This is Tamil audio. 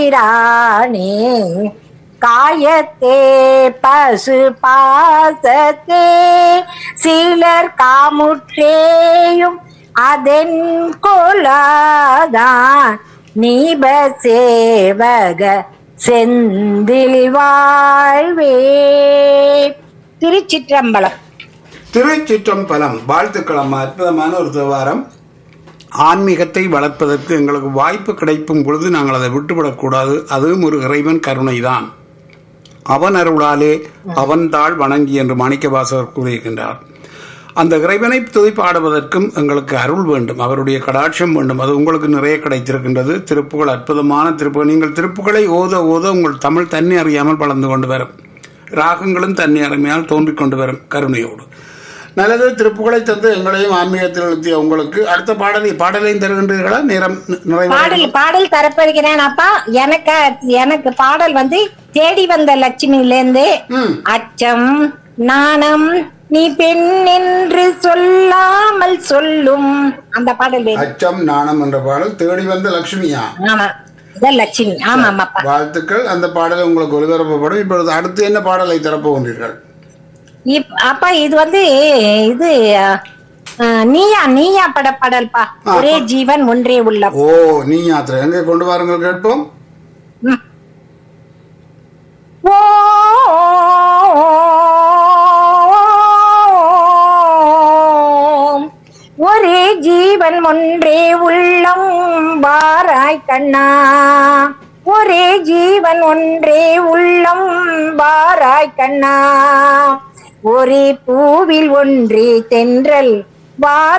ராணி காயத்தே பசு பாசத்தே சிலர் காமுற்றேயும் அதென் கொலாதான் நீப சேவக செந்தில் வாழ்வே திருச்சிற்றம்பலம் திருச்சிற்றம்பலம் வாழ்த்துக்களம் அற்புதமான ஒரு தேவாரம் ஆன்மீகத்தை வளர்ப்பதற்கு எங்களுக்கு வாய்ப்பு கிடைக்கும் பொழுது நாங்கள் அதை விட்டுவிடக்கூடாது அதுவும் ஒரு இறைவன் கருணைதான் அவன் அருளாலே அவன் தாள் வணங்கி என்று மாணிக்கவாசகர் கூறியிருக்கின்றார் அந்த இறைவனை துதி பாடுவதற்கும் எங்களுக்கு அருள் வேண்டும் அவருடைய கடாட்சம் வேண்டும் அது உங்களுக்கு நிறைய கிடைத்திருக்கின்றது திருப்புகள் அற்புதமான திருப்புகள் நீங்கள் திருப்புகளை ஓத ஓத உங்கள் தமிழ் தண்ணி அறியாமல் வளர்ந்து கொண்டு வரும் ராகங்களும் தண்ணி அருமையால் தோன்றிக் கொண்டு வரும் கருணையோடு நல்லது திருப்புகளை தந்து எங்களையும் ஆன்மீகத்தில் நிறுத்திய உங்களுக்கு அடுத்த பாடலை பாடலையும் தருகின்றீர்களா நேரம் நிறைவு பாடல் பாடல் தரப்போகிறேன் அப்பா எனக்கு எனக்கு பாடல் வந்து தேடி வந்த லட்சுமியில இருந்து ம் அச்சம் நாணம் நீ பெண் என்று சொல்லாமல் சொல்லும் அந்த பாடல் வேணும் அச்சம் நாணம் என்ற பாடல் தேடி வந்த லட்சுமியா ஆமா இதான் லட்சுமி ஆமா ஆமாப்பா வாழ்த்துக்கள் அந்த பாடல் உங்களுக்கு ஒளிபரப்பப்படும் இப்பொழுது அடுத்து என்ன பாடலை தரப்போகின்றீர்கள் இப்- அப்பா இது வந்து இது அஹ், நீயா நீயா பட பாடல்பா ஒரே ஜீவன் ஒன்றே உள்ளம் ஓ நீ யாத்திரை எங்கே கொண்டு வாருங்கள் கேட்போம் ம். ஓம். ஒரே ஜீவன் ஒன்றே உள்ளம் வாராய் கண்ணா ஒரே ஜீவன் ஒன்றே உள்ளம் வாராய் கண்ணா ஒரே பூவில் ஒன்றே தென்றல் வார